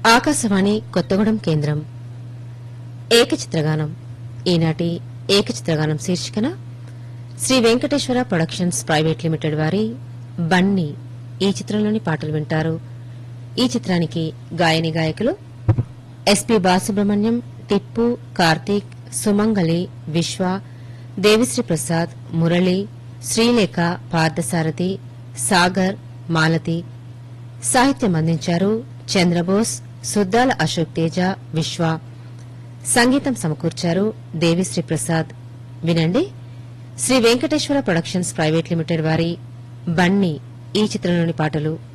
ఆకాశవాణి కొత్తగూడెం కేంద్రం ఏకచిత్రగానం ఈనాటి ఏకచిత్రగానం శీర్షికన Shri Venkateswara productions private limited వారి బన్నీ ఈ చిత్రంలోని పాటలు వింటారు ఈ చిత్రానికి గాయని గాయకులు ఎస్పి బాలసుబ్రహ్మణ్యం టిప్పు కార్తీక్ సుమంగళి విశ్వ దేవిశ్రీ ప్రసాద్ మురళి శ్రీలేఖ పార్థసారథి సాగర్ మాలతి సాహిత్యం అందించారు చంద్రబోస్ సుద్దాల అశోక్ తేజ విశ్వ సంగీతం సమకూర్చారు దేవిశ్రీ ప్రసాద్ వినండి Shri Venkateswara productions private limited వారి బన్నీ ఈ చిత్రంలోని పాటలు